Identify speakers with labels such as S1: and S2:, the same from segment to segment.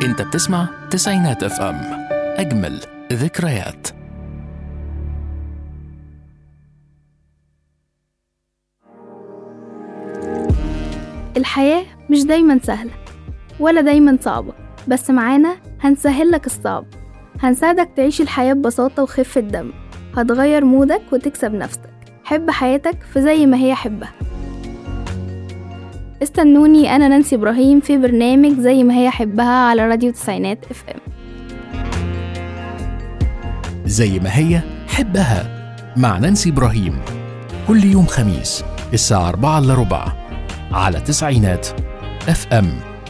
S1: انت بتسمع تسعينات اف ام اجمل ذكريات
S2: الحياة مش دايما سهلة ولا دايما صعبة بس معانا هنسهل لك الصعب هنساعدك تعيش الحياة ببساطة وخفة دم هتغير مودك وتكسب نفسك حب حياتك في زي ما هي حبها استنوني أنا نانسي إبراهيم في برنامج زي ما هي حبها على راديو تسعينات اف ام
S1: زي ما هي حبها مع نانسي إبراهيم كل يوم خميس الساعة 4 إلا ربع على تسعينات اف ام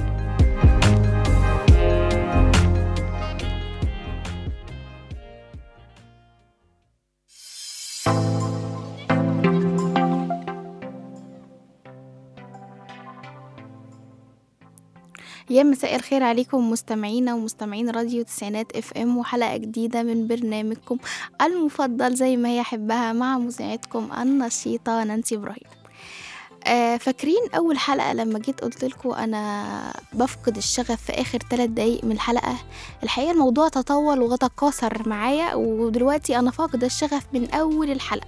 S2: يا مساء الخير عليكم مستمعينا ومستمعين راديو تسعينات اف ام وحلقة جديدة من برنامجكم المفضل زي ما هي حبها مع مذيعتكم النشيطة نانسي ابراهيم آه فاكرين اول حلقة لما جيت قلت لكم انا بفقد الشغف في اخر ثلاث دقايق من الحلقة الحقيقة الموضوع تطول وتكاثر معايا ودلوقتي انا فاقدة الشغف من اول الحلقة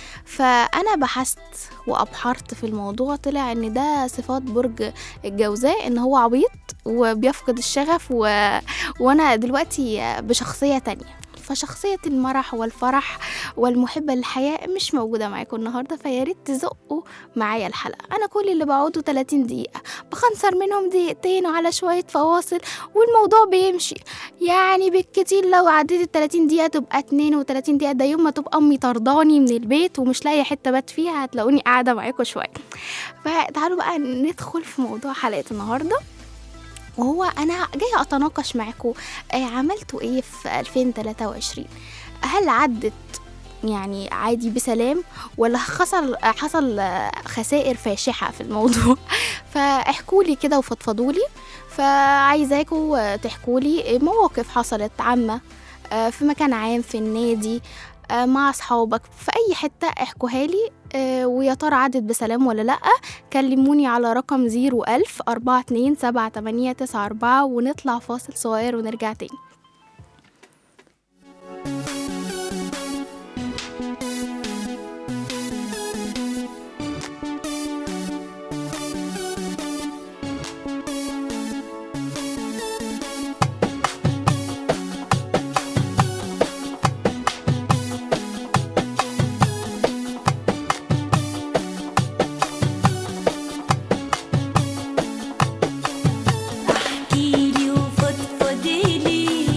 S2: فانا بحثت وابحرت في الموضوع طلع ان ده صفات برج الجوزاء ان هو عبيط وبيفقد الشغف و... وانا دلوقتي بشخصية تانية فشخصية المرح والفرح والمحبة للحياة مش موجودة معاكم النهاردة فيا ريت تزقوا معايا الحلقة أنا كل اللي بقعده 30 دقيقة بخنصر منهم دقيقتين وعلى شوية فواصل والموضوع بيمشي يعني بالكتير لو عديت ال 30 دقيقة تبقى 32 دقيقة ده يوم ما تبقى أمي طرداني من البيت ومش لاقية حتة بات فيها هتلاقوني قاعدة معاكم شوية فتعالوا بقى ندخل في موضوع حلقة النهارده وهو انا جايه اتناقش معاكم آه عملتوا ايه في 2023 هل عدت يعني عادي بسلام ولا حصل حصل خسائر فاشحه في الموضوع فاحكوا لي كده وفضفضوا لي فعايزاكم تحكوا لي مواقف حصلت عامه آه في مكان عام في النادي آه مع اصحابك في اي حته احكوها لي آه ويا ترى عدت بسلام ولا لا كلموني على رقم زيرو ألف أربعة اتنين سبعة تمانية تسعة أربعة ونطلع فاصل صغير ونرجع تاني
S3: احكيلي وفضفضيلي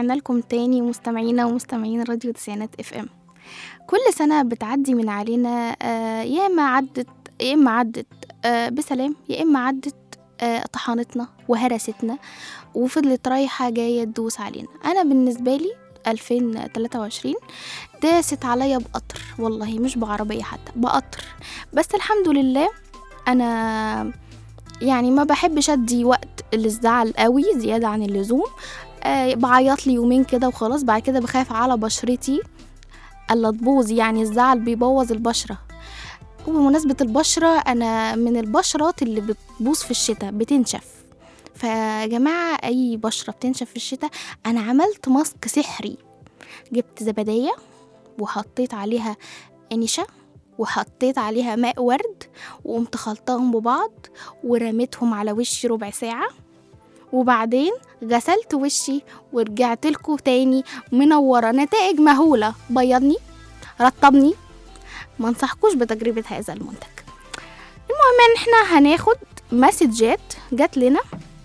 S2: ورجعنا لكم تاني مستمعينا ومستمعين راديو تسعينات اف ام كل سنة بتعدي من علينا آه، يا إما عدت يا إما عدت آه، بسلام يا إما عدت آه، طحنتنا وهرستنا وفضلت رايحة جاية تدوس علينا أنا بالنسبة لي 2023 داست عليا بقطر والله مش بعربية حتى بقطر بس الحمد لله أنا يعني ما بحبش أدي وقت للزعل قوي زيادة عن اللزوم آه بعيط لي يومين كده وخلاص بعد كده بخاف على بشرتي الا تبوظ يعني الزعل بيبوظ البشرة وبمناسبة البشرة أنا من البشرات اللي بتبوظ في الشتاء بتنشف فيا جماعة أي بشرة بتنشف في الشتاء أنا عملت ماسك سحري جبت زبدية وحطيت عليها نشا وحطيت عليها ماء ورد وقمت خلطاهم ببعض ورميتهم على وشي ربع ساعة وبعدين غسلت وشي ورجعت لكم تاني منورة نتائج مهولة بيضني رطبني ما انصحكوش بتجربة هذا المنتج المهم ان احنا هناخد مسجات جات لنا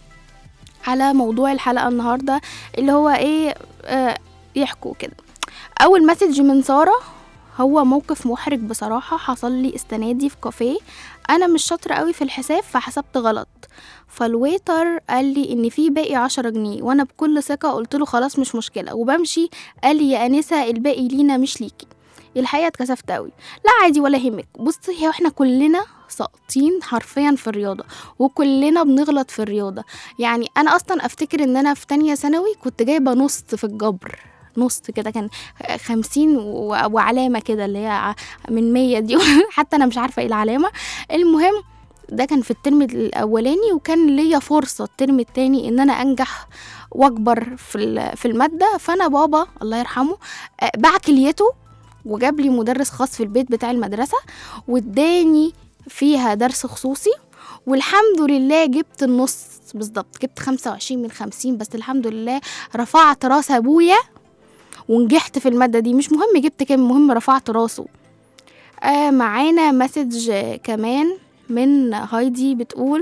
S2: على موضوع الحلقة النهاردة اللي هو ايه آه يحكوا كده اول مسج من سارة هو موقف محرج بصراحة حصل لي السنة دي في كافيه أنا مش شاطرة قوي في الحساب فحسبت غلط فالويتر قال لي إن في باقي عشرة جنيه وأنا بكل ثقة قلت له خلاص مش مشكلة وبمشي قال لي يا أنسة الباقي لينا مش ليكي الحقيقة اتكسفت قوي لا عادي ولا يهمك بصي هي احنا كلنا ساقطين حرفيا في الرياضة وكلنا بنغلط في الرياضة يعني أنا أصلا أفتكر إن أنا في تانية ثانوي كنت جايبة نص في الجبر نص كده كان خمسين و- وعلامة كده اللي هي ع- من مية دي حتى أنا مش عارفة ايه العلامة المهم ده كان في الترم الأولاني وكان ليا فرصة الترم التاني إن أنا أنجح وأكبر في ال- في المادة فأنا بابا الله يرحمه آه، باع كليته وجاب لي مدرس خاص في البيت بتاع المدرسة واداني فيها درس خصوصي والحمد لله جبت النص بالظبط جبت خمسة وعشرين من خمسين بس الحمد لله رفعت راس أبويا ونجحت في المادة دي مش مهم جبت كام مهم رفعت راسه آه معانا مسج آه، كمان من هايدي بتقول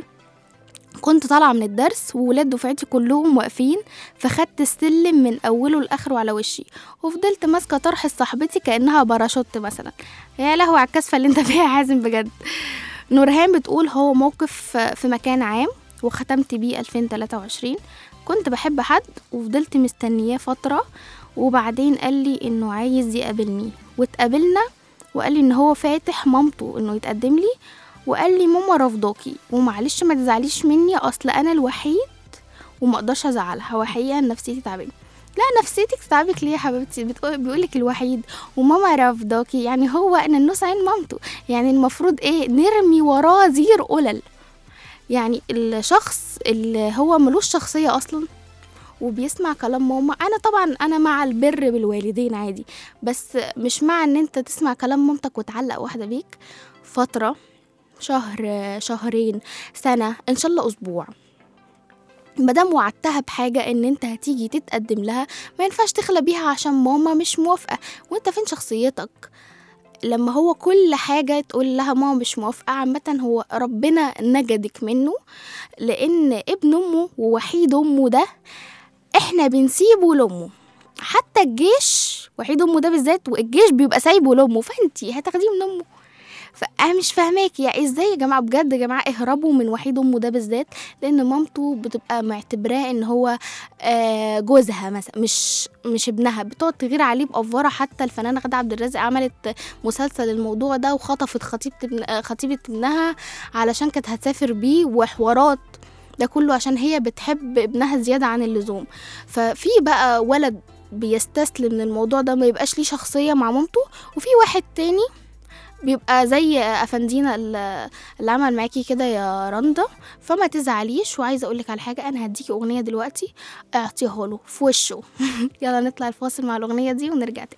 S2: كنت طالعة من الدرس وولاد دفعتي كلهم واقفين فخدت السلم من أوله لآخره على وشي وفضلت ماسكة طرح صاحبتي كأنها باراشوت مثلا يا لهوي على الكسفة اللي انت فيها يا حازم بجد نورهان بتقول هو موقف في مكان عام وختمت بيه 2023 كنت بحب حد وفضلت مستنياه فترة وبعدين قال لي انه عايز يقابلني واتقابلنا وقال لي ان هو فاتح مامته انه يتقدم لي وقال لي ماما رفضاكي ومعلش ما تزعليش مني اصل انا الوحيد وما اقدرش ازعلها هو حقيقه نفسيتي تعبانه لا نفسيتك تعبك ليه يا حبيبتي بتقول بيقولك الوحيد وماما رافضاكي يعني هو ان النص عين مامته يعني المفروض ايه نرمي وراه زير قلل يعني الشخص اللي هو ملوش شخصيه اصلا وبيسمع كلام ماما انا طبعا انا مع البر بالوالدين عادي بس مش مع ان انت تسمع كلام مامتك وتعلق واحده بيك فتره شهر شهرين سنه ان شاء الله اسبوع مادام وعدتها بحاجة ان انت هتيجي تتقدم لها ما ينفعش تخلى بيها عشان ماما مش موافقة وانت فين شخصيتك لما هو كل حاجة تقول لها ماما مش موافقة عامة هو ربنا نجدك منه لأن ابن أمه ووحيد أمه ده احنا بنسيبه لأمه حتى الجيش وحيد أمه ده بالذات والجيش بيبقى سايبه لأمه فانتي هتاخديه من أمه فانا مش فاهماك يعني ازاي يا جماعه بجد يا جماعه اهربوا من وحيد امه ده بالذات لان مامته بتبقى معتبراه ان هو آه، جوزها مثلا مش مش ابنها بتقعد تغير عليه بافوره حتى الفنانه غاده عبد الرازق عملت مسلسل الموضوع ده وخطفت خطيبه ابن آه، خطيبه ابنها علشان كانت هتسافر بيه وحوارات ده كله عشان هي بتحب ابنها زياده عن اللزوم ففي بقى ولد بيستسلم للموضوع ده ما يبقاش ليه شخصيه مع مامته وفي واحد تاني بيبقى زي افندينا ال- اللي عمل معاكي كده يا رندا فما تزعليش وعايزه اقولك على حاجه انا هديكي اغنيه دلوقتي اعطيها له في وشه يلا نطلع الفاصل مع الاغنيه دي ونرجع تاني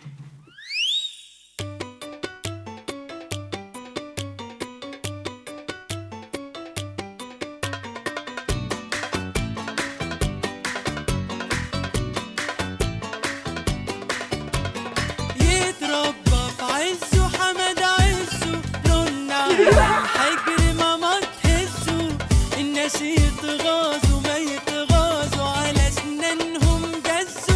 S3: يتربى في عزه حمد عزه رن على الحجر ماما تهزه الناس يتغاظوا ما يتغاظوا على اسنانهم جزوا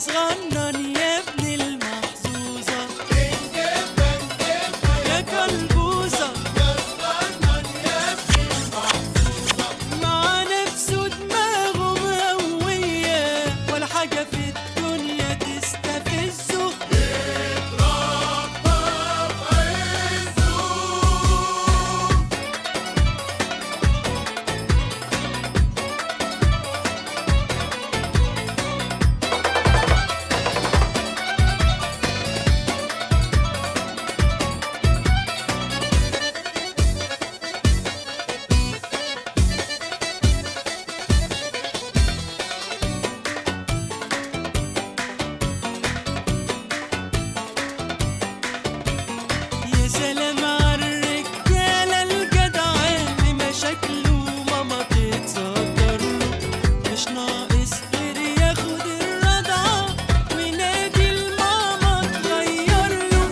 S3: صغنن يا ابن المحظوظة يا كلبوزة مع نفسه دماغه مهوية ولا حاجة في الدنيا تستفزه يا سلام عالرجالة الجدعة بمشاكله ماما تتصدر له مش ناقص غير ياخد الرضعة وينادي الماما تغير له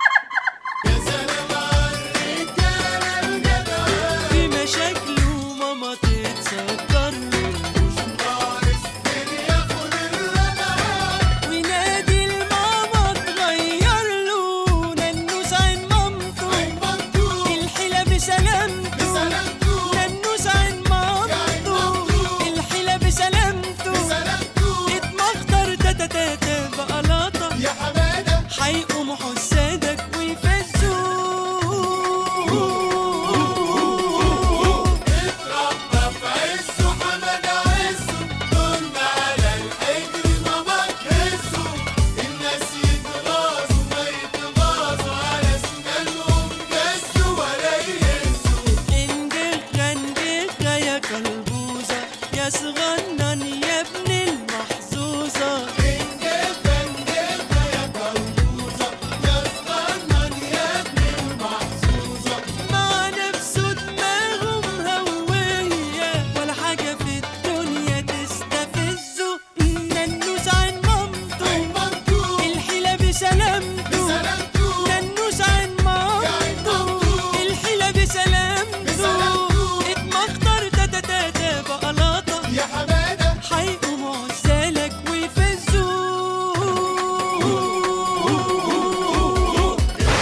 S3: بمشاكله ماما تتصدر له وينادي الماما تغير له ننوس عين مامته الحيلة بسلامته ننوس عين مامته الحيلة بسلامته اتمخطر تاتا تاتا بقلاطة حيقوموا حسادك ويفزوه اندخة اندخة يا كلبوزة يا صغنن يا ابن المحظوظة مع نفسه دماغه مهوية ولا حاجة في الدنيا تستفزه ننوس عين مامته الحيلة بسلامته ننوس عين مامته الحيلة بسلامته اتمخطر تاتا تاتا بقلاطة حيقوموا عزالك ويفزوه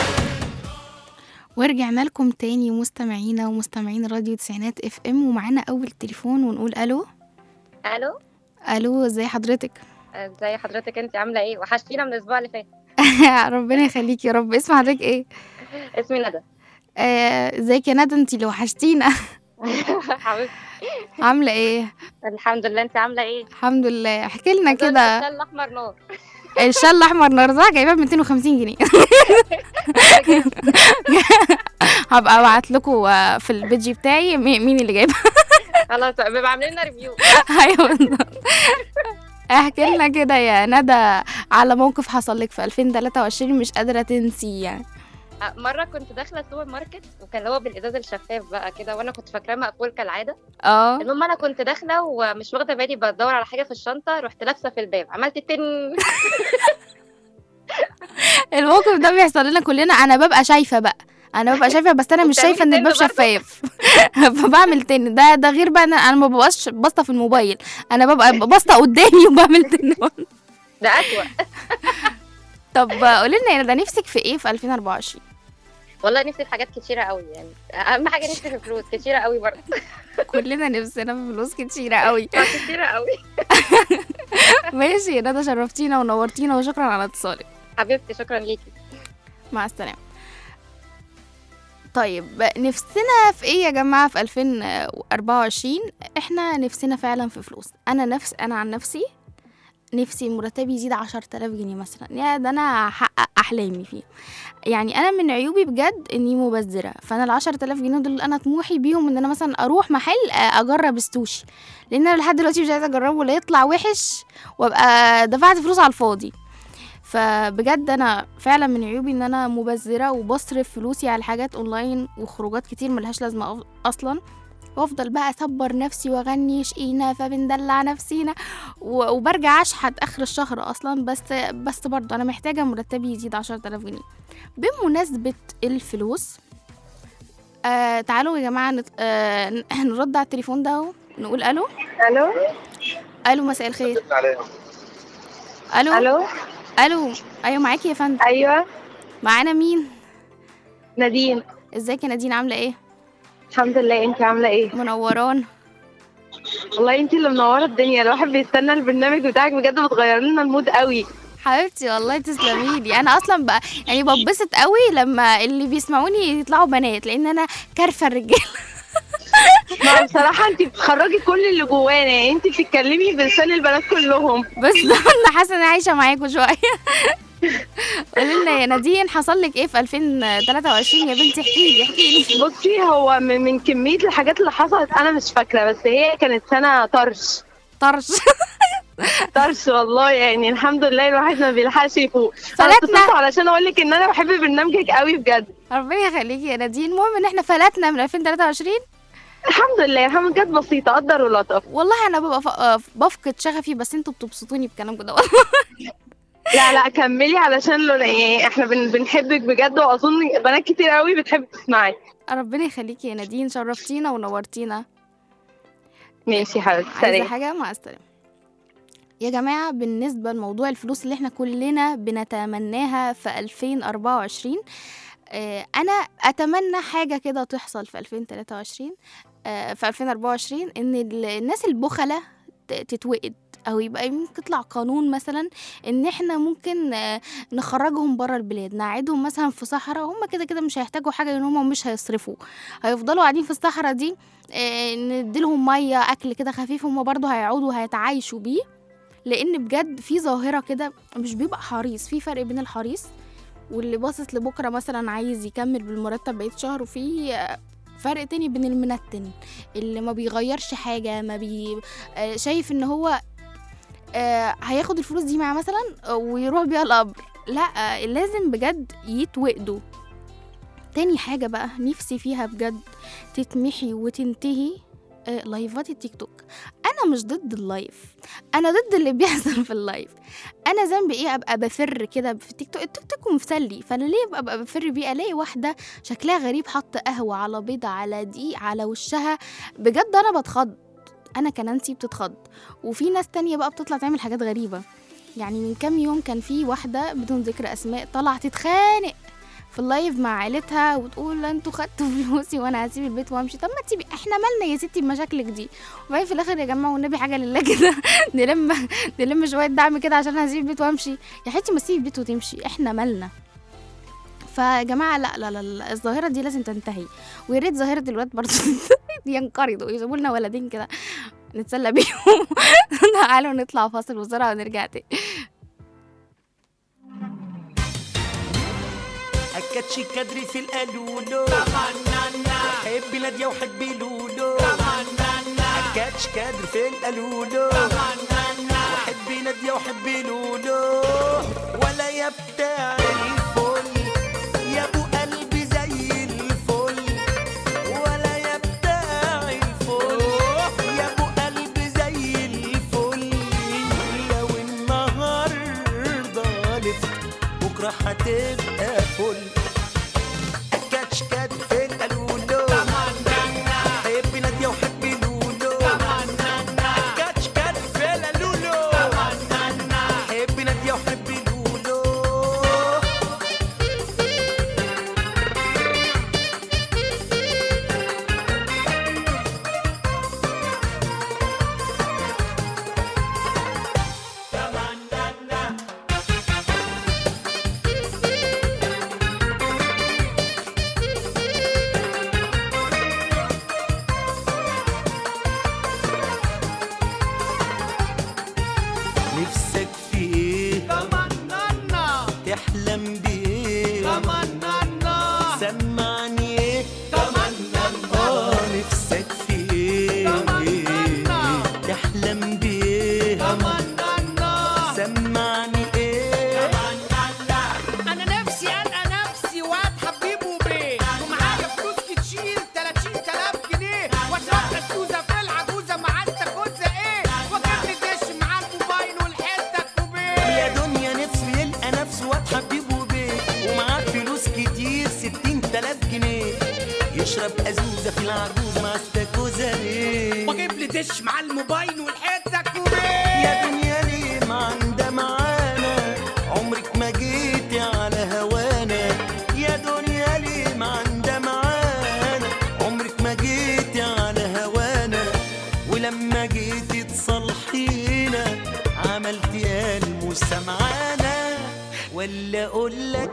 S2: ورجعنا لكم تاني مستمعينا ومستمعين راديو تسعينات اف ام ومعانا اول تليفون ونقول الو
S4: الو
S2: الو ازي حضرتك
S4: ازي حضرتك انت عامله ايه وحشتينا من الاسبوع اللي فات
S2: ربنا يخليكي يا رب اسم حضرتك ايه
S4: اسمي ندى
S2: آه، ازيك يا ندى انتي اللي وحشتينا
S4: حبيبتي
S2: عامله ايه
S4: الحمد لله انت عامله ايه
S2: الحمد لله احكي لنا
S4: أظن
S2: كده
S4: الشال الاحمر نار
S2: الشال الاحمر النهارده جايباه ب 250 جنيه هبقى ابعت لكم في البيج بتاعي مي- مين اللي جايبها
S4: خلاص بيبقى عاملين لنا ريفيو
S2: ايوه بالظبط. احكي لنا كده يا ندى على موقف حصل لك في 2023 مش قادره تنسيه يعني
S4: مره كنت داخله السوبر ماركت وكان هو بالازاز الشفاف بقى كده وانا كنت فاكراه مقفول كالعاده
S2: اه
S4: المهم انا كنت داخله ومش واخده بالي بدور على حاجه في الشنطه رحت لابسه في الباب عملت تن
S2: الموقف ده بيحصل لنا كلنا انا ببقى شايفه بقى انا ببقى شايفه بس انا مش
S4: وبتعملي
S2: شايفه ان
S4: تن
S2: الباب
S4: برضه؟
S2: شفاف فبعمل تن ده ده غير بقى انا انا ما ببقاش باصه في الموبايل انا ببقى باصه قدامي وبعمل تن
S4: ده اسوأ
S2: طب قولي لنا يا ندى نفسك في ايه في 2024
S4: والله نفسي في حاجات كتيره قوي يعني اهم حاجه نفسي في فلوس كتيره قوي برضه
S2: كلنا نفسنا في فلوس كتيره قوي
S4: كتيره قوي
S2: ماشي يا ندى شرفتينا ونورتينا وشكرا على اتصالك
S4: حبيبتي شكرا ليكي
S2: مع السلامة طيب نفسنا في ايه يا جماعة في 2024 احنا نفسنا فعلا في فلوس انا نفس انا عن نفسي نفسي مرتبي يزيد عشر تلاف جنيه مثلا يا ده انا هحقق احلامي فيه يعني انا من عيوبي بجد اني مبذره فانا العشر تلاف جنيه دول انا طموحي بيهم ان انا مثلا اروح محل اجرب السوشي لان انا لحد دلوقتي مش عايزه اجربه لا يطلع وحش وابقى دفعت فلوس على الفاضي فبجد انا فعلا من عيوبي ان انا مبذره وبصرف فلوسي على حاجات اونلاين وخروجات كتير ملهاش لازمه أف- اصلا وافضل بقى اصبر نفسي واغني شقينا فبندلع نفسينا و- وبرجع اشحت اخر الشهر اصلا بس بس برضه انا محتاجه مرتبي يزيد عشرة آلاف جنيه بمناسبه الفلوس آه تعالوا يا جماعه نت... آه ن- نرد على التليفون ده نقول الو
S4: الو
S2: الو مساء الخير الو
S5: الو
S2: الو ايوه معاكي يا فندم
S5: ايوه
S2: معانا مين
S5: نادين
S2: ازيك يا نادين عامله ايه
S5: الحمد لله انت عامله ايه
S2: منوران
S5: والله انت اللي منوره الدنيا الواحد بيستنى البرنامج بتاعك بجد بتغير لنا المود قوي
S2: حبيبتي والله تسلمي لي انا اصلا بقى يعني ببسط قوي لما اللي بيسمعوني يطلعوا بنات لان انا كارفه الرجاله
S5: ما بصراحه انت بتخرجي كل اللي جوانا يعني انت بتتكلمي بلسان البنات كلهم
S2: بس انا حاسه اني عايشه معاكم شويه قولي لنا يا نادين حصل لك ايه في 2023 يا بنتي احكي لي احكي لي
S5: بصي هو من, من كميه الحاجات اللي حصلت انا مش فاكره بس هي كانت سنه طرش
S2: طرش
S5: طرش والله يعني الحمد لله الواحد ما بيلحقش يفوق انا
S2: فلتنا.
S5: اتصلت علشان اقول لك ان انا بحب برنامجك قوي بجد
S2: ربنا يخليكي يا نادين المهم ان احنا فلتنا من 2023
S5: الحمد لله الحمد جت بسيطه قدر ولطف
S2: والله انا ببقى ف- بفقد شغفي بس انتوا بتبسطوني بكلامكم ده
S5: لا لا كملي علشان لو يعني احنا بن بنحبك بجد واظن بنات كتير قوي بتحب تسمعي
S2: ربنا يخليكي يا نادين شرفتينا ونورتينا
S5: ماشي يا حبيبتي
S2: عايزه
S5: سلام
S2: حاجه مع السلامه يا جماعة بالنسبة لموضوع الفلوس اللي احنا كلنا بنتمناها في 2024 آه، أنا أتمنى حاجة كده تحصل في 2023 آه، في 2024 إن ال- الناس البخلة ت- تتوقد أو يبقى ممكن يطلع قانون مثلا إن احنا ممكن آه، نخرجهم بره البلاد نقعدهم مثلا في صحراء هم كده كده مش هيحتاجوا حاجة لأن هم مش هيصرفوا هيفضلوا قاعدين في الصحراء دي آه، نديلهم مية أكل كده خفيف هم برضو هيقعدوا هيتعايشوا بيه لان بجد في ظاهره كده مش بيبقى حريص في فرق بين الحريص واللي باصص لبكره مثلا عايز يكمل بالمرتب بقيت شهر وفي آه، فرق تاني بين المنتن اللي ما بيغيرش حاجه ما بي آه، شايف ان هو آه، هياخد الفلوس دي معاه مثلا آه، ويروح بيها القبر لا آه، لازم بجد يتوقدوا تاني حاجة بقى نفسي فيها بجد تتمحي وتنتهي آه، لايفات التيك توك انا مش ضد اللايف انا ضد اللي بيحصل في اللايف انا ذنبي ايه ابقى بفر كده في التيك توك التيك توك مسلي فانا ليه ابقى ابقى بفر بيه الاقي واحده شكلها غريب حاطه قهوه على بيضه على دقيق على وشها بجد انا بتخض انا كنانسي بتتخض وفي ناس تانية بقى بتطلع تعمل حاجات غريبه يعني من كام يوم كان في واحده بدون ذكر اسماء طلعت تتخانق في اللايف مع عيلتها وتقول لا انتوا خدتوا فلوسي وانا هسيب البيت وامشي طب ما تسيبي احنا مالنا يا ستي بمشاكلك دي وبعدين في الاخر يا جماعه والنبي حاجه لله كده نلم نلم شويه دعم كده عشان هسيب البيت وامشي يا حياتي ما تسيبي البيت وتمشي احنا مالنا فيا جماعه لا لا لا, لا الظاهره دي لازم تنتهي ويا ريت ظاهره الولاد برضه ينقرضوا يجيبوا لنا ولدين كده نتسلى بيهم تعالوا نطلع فاصل بسرعه ونرجع تاني
S3: أكدش كدري في القالولو حبي نادية وحبي لولو أكدش كدري في القالولو وحبي نادية وحبي لولو ولا يا بتاع الفل يا ابو قلبي زي الفل ولا يا بتاع الفل يا ابو قلبي زي الفل لو النهارده لفت بكره هتبقى فل كاتش كات في القالولو حبي نادية وحبي لولو كاتش كات في القالولو حبي نادية وحبي لولو نفسك في ايه
S6: تمنى
S3: تحلم بايه
S6: تمنى
S3: سمعني ايه
S6: تمنى
S3: اه نفسك في ايه
S6: تمنى.
S3: تحلم بايه
S6: تمنى
S3: سمعني ايه
S6: انا نفسي القى نفسي واد حبيب وبيه ومعايا فلوس كتير 30000 جنيه واشرب السوزه في العجوزه مع التكوزه ايه واجيب لي دش مع الموبايل والحته كوبيه
S3: يا دنيا نفسه يلقى نفسه واد حبيب وبيت ومعاه فلوس كتير ستين تلاف جنيه يشرب أزوزة في العجوز مع استاكوزا ليه
S6: واجيب لي دش مع الموبايل والحته كوبيه
S3: يا دنيا ليه ما عندها معاه مش سمعانا ولا اقول لك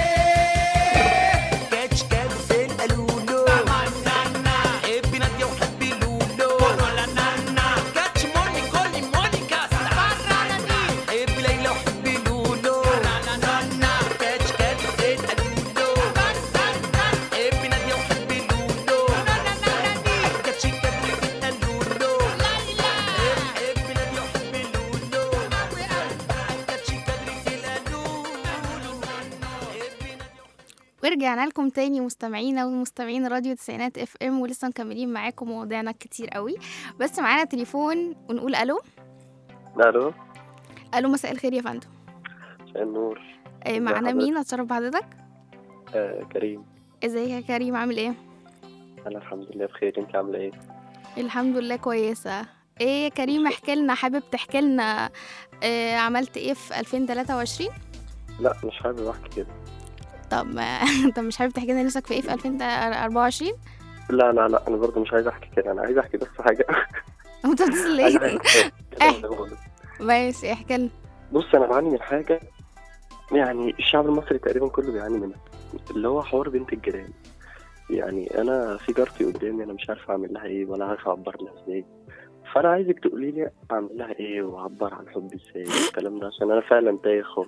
S3: كاتش كاتش القلولو حبي نادية وحبي لولو كاتش موني كولي مونيكا حبي ليلى وحبي لولو كاتش كاتش القلولو حبي نادية وحبي لولو كاتش كاتش القلولو حبي نادية وحبي لولو كاتش كاتش القلولو حبي نادية
S2: ورجعنا لكم تاني مستمعينا ومستمعين راديو تسعينات اف ام ولسه مكملين معاكم مواضيعنا كتير قوي بس معانا تليفون ونقول الو
S7: الو
S2: الو مساء الخير يا فندم
S7: مساء النور
S2: آه، معانا
S7: حضرتك؟
S2: مين اتشرف بحضرتك
S7: آه كريم
S2: ازيك يا كريم عامل ايه
S7: انا الحمد لله بخير انت عامله ايه
S2: الحمد لله كويسه ايه يا كريم احكي لنا حابب تحكي لنا آه عملت ايه في 2023
S7: لا مش حابب احكي كده
S2: طب ما انت مش حابب تحكي لنا نفسك في ايه في 2024
S7: لا لا لا انا برضه مش عايز احكي كده انا عايز احكي بس حاجه
S2: انت بتصل
S7: عايز
S2: ليه
S7: أحكي كده خالص.
S2: ماشي احكي لنا
S7: بص انا بعاني من حاجه يعني الشعب المصري تقريبا كله بيعاني منها اللي هو حوار بنت الجيران يعني انا في جارتي قدامي انا مش عارف اعمل لها ايه ولا عارف اعبر لها ازاي فانا عايزك تقولي لي اعمل لها ايه واعبر عن حبي ازاي والكلام ده عشان انا فعلا تايه خالص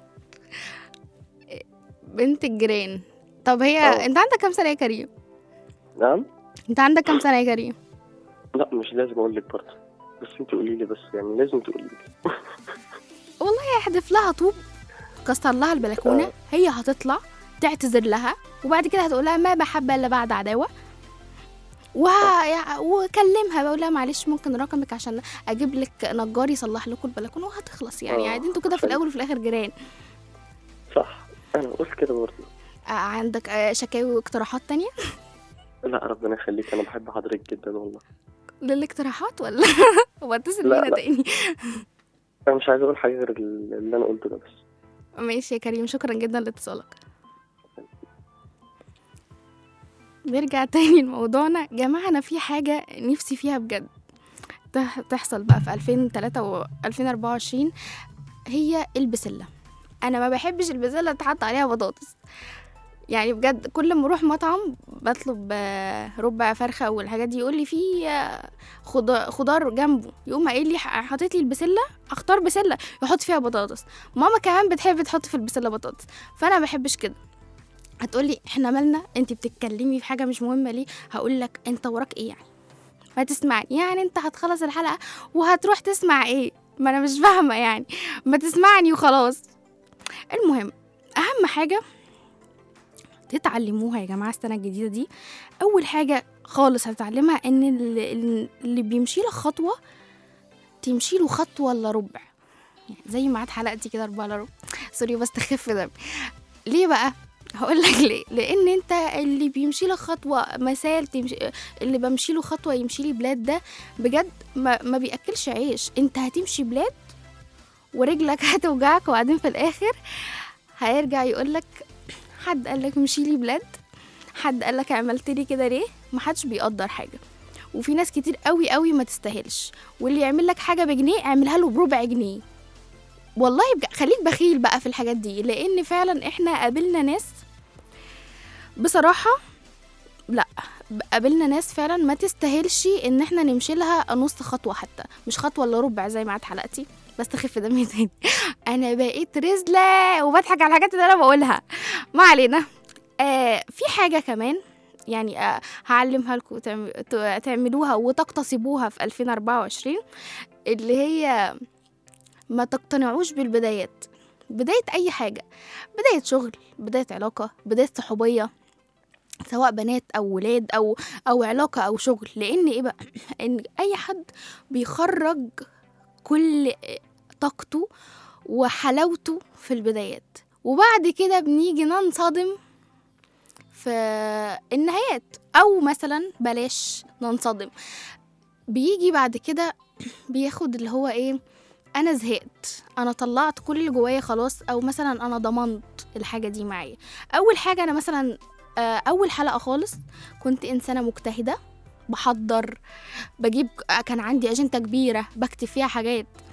S2: بنت الجيران طب هي
S7: اه.
S2: انت عندك كام سنه يا كريم
S7: نعم
S2: انت عندك كام سنه يا كريم
S7: لا مش لازم اقول لك برضه بس انت قولي لي بس يعني لازم تقولي لي
S2: احذف لها طوب كسر لها البلكونه
S7: اه.
S2: هي هتطلع تعتذر لها وبعد كده هتقول لها ما بحب الا بعد عداوه وه... يع- وكلمها بقول لها معلش ممكن رقمك عشان اجيب لك نجار يصلح لكم البلكونه وهتخلص يعني
S7: اه،
S2: عادي انتوا كده في
S7: فهمت.
S2: الاول وفي الاخر جيران
S7: صح انا قلت كده برضه
S2: آه، عندك آه، شكاوي واقتراحات تانية
S7: لا ربنا يخليك انا بحب حضرتك جدا والله
S2: للاقتراحات ولا هو اتصل
S7: لا،
S2: بينا
S7: لا.
S2: تاني
S7: انا مش عايز اقول حاجه غير اللي انا قلته ده بس
S2: ماشي يا كريم شكرا جدا لاتصالك نرجع تاني لموضوعنا جماعة أنا في حاجة نفسي فيها بجد تح- تحصل بقى في 2003 و 2024 هي البسلة أنا ما بحبش البسلة تحط عليها بطاطس يعني بجد كل ما اروح مطعم بطلب آه، ربع فرخه والحاجات دي يقول لي في آه، خضار خضار جنبه يقوم قايل لي ح- حاطط لي البسله اختار بسله يحط فيها بطاطس ماما كمان بتحب تحط في البسله بطاطس فانا ما بحبش كده هتقولي احنا مالنا انت بتتكلمي في حاجه مش مهمه ليه هقول لك انت وراك ايه يعني ما تسمعني يعني انت هتخلص الحلقه وهتروح تسمع ايه ما انا مش فاهمه يعني ما تسمعني وخلاص المهم اهم حاجه تتعلموها يا جماعه السنه الجديده دي اول حاجه خالص هتتعلمها ان اللي, اللي بيمشي لك خطوه تمشي له خطوه الا ربع يعني زي ميعاد حلقتي كده أربعة إلا ربع سوري بس تخف دمي ليه بقى هقول لك ليه لان انت اللي بيمشي لك خطوه مثال تمشي اللي بمشي له خطوه يمشي لي بلاد ده بجد ما, ما بياكلش عيش انت هتمشي بلاد ورجلك هتوجعك وبعدين في الاخر هيرجع يقول لك حد قال لك مشي لي بلاد حد قال لك عملت لي كده ليه محدش بيقدر حاجه وفي ناس كتير قوي قوي ما تستاهلش واللي يعمل لك حاجه بجنيه اعملها له بربع جنيه والله بج... خليك بخيل بقى في الحاجات دي لان فعلا احنا قابلنا ناس بصراحه لا قابلنا ناس فعلا ما تستاهلش ان احنا نمشي لها نص خطوه حتى مش خطوه الا ربع زي ميعاد حلقتي بس تخف دمي تاني انا بقيت رزله وبضحك على الحاجات اللي انا بقولها ما علينا آه في حاجه كمان يعني آه هعلمها لكم تعم- ت- تعملوها وتقتصبوها في 2024 اللي هي ما تقتنعوش بالبدايات بداية أي حاجة بداية شغل بداية علاقة بداية صحوبية سواء بنات أو ولاد أو أو علاقة أو شغل لأن إيه بقى إن أي حد بيخرج كل طاقته وحلاوته في البدايات وبعد كده بنيجي ننصدم في النهايات أو مثلا بلاش ننصدم بيجي بعد كده بياخد اللي هو ايه انا زهقت انا طلعت كل اللي جوايا خلاص او مثلا انا ضمنت الحاجه دي معايا اول حاجه انا مثلا آه، اول حلقه خالص كنت انسانه مجتهده بحضر بجيب كان عندي اجنده كبيره بكتب فيها حاجات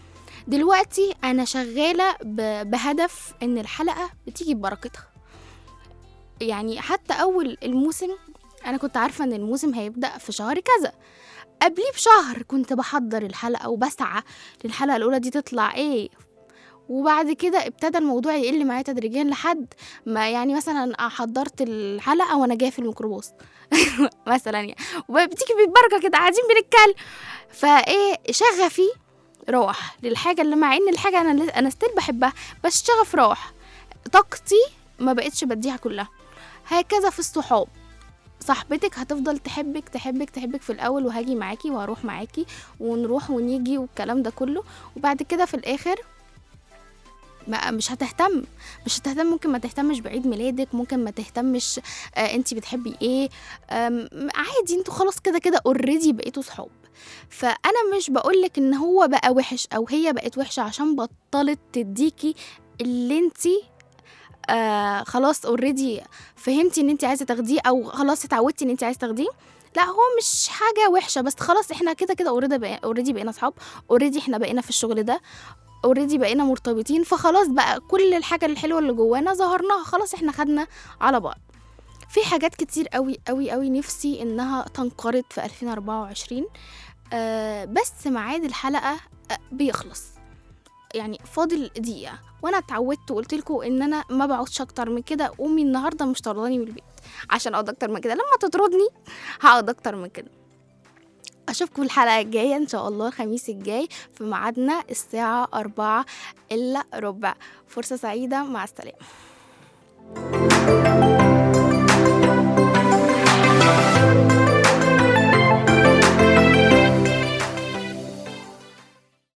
S2: دلوقتي انا شغاله ب- بهدف ان الحلقه بتيجي ببركتها يعني حتى اول الموسم انا كنت عارفه ان الموسم هيبدا في شهر كذا قبليه بشهر كنت بحضر الحلقه وبسعى للحلقه الاولى دي تطلع ايه وبعد كده ابتدى الموضوع يقل معايا تدريجيا لحد ما يعني مثلا حضرت الحلقه وانا جايه في الميكروباص مثلا يعني وبتيجي بالبركه كده قاعدين بنتكلم فايه شغفي راح للحاجه اللي مع ان الحاجه انا انا ستيل بحبها بس شغف راح طاقتي ما بقتش بديها كلها هكذا في الصحاب صاحبتك هتفضل تحبك تحبك تحبك في الاول وهاجي معاكي وهروح معاكي ونروح ونيجي والكلام ده كله وبعد كده في الاخر ما مش هتهتم مش هتهتم ممكن ما تهتمش بعيد ميلادك ممكن ما تهتمش آه انت بتحبي ايه آم، عادي انتوا خلاص كده كده اوريدي بقيتوا صحاب فانا مش بقولك ان هو بقى وحش او هي بقت وحشه عشان بطلت تديكي اللي انت آه خلاص اوريدي فهمتي ان انت عايزه تاخديه او خلاص اتعودتي ان انت عايزه تاخديه لا هو مش حاجه وحشه بس خلاص احنا كده كده اوريدي اوريدي بقينا اصحاب اوريدي احنا بقينا في الشغل ده اوريدي بقينا مرتبطين فخلاص بقى كل الحاجه الحلوه اللي جوانا ظهرناها خلاص احنا خدنا على بعض في حاجات كتير قوي قوي قوي نفسي انها تنقرض في 2024 آه بس ميعاد الحلقه آه بيخلص يعني فاضل دقيقه وانا اتعودت وقلت لكم ان انا ما بقعدش اكتر من كده امي النهارده مش طرداني من البيت عشان اقعد اكتر من كده لما تطردني هقعد اكتر من كده اشوفكم الحلقه الجايه ان شاء الله الخميس الجاي في ميعادنا الساعه أربعة الا ربع فرصه سعيده مع السلامه